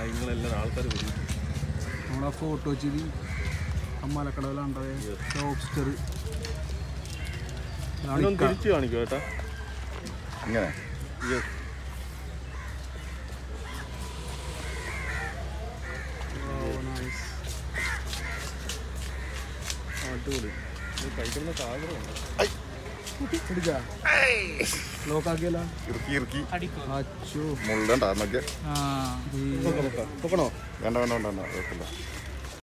കാര്യങ്ങളെല്ലാം ആൾക്കാർ വരും നമ്മളെ ഫോട്ടോ ചിരി അമ്മലക്കടവിലുണ്ടായ ലോബ്സ്റ്റർ ഇതൊന്ന് തിരിച്ചു കാണിക്കും കേട്ടാ ഇങ്ങനെ യെസ് അടിപൊളി ഇത് കഴിക്കുന്ന ആഗ്രഹമുണ്ട് പിടിച്ചാ ലോക്കാക്കിയല്ല ഇറുക്കി ഇറുക്കി അച്ചോ മുള്ളണ്ടാ എന്നൊക്കെ ആ നോക്കണോ വേണ്ട വേണ്ട വേണ്ട വേണ്ട കുഴപ്പമില്ല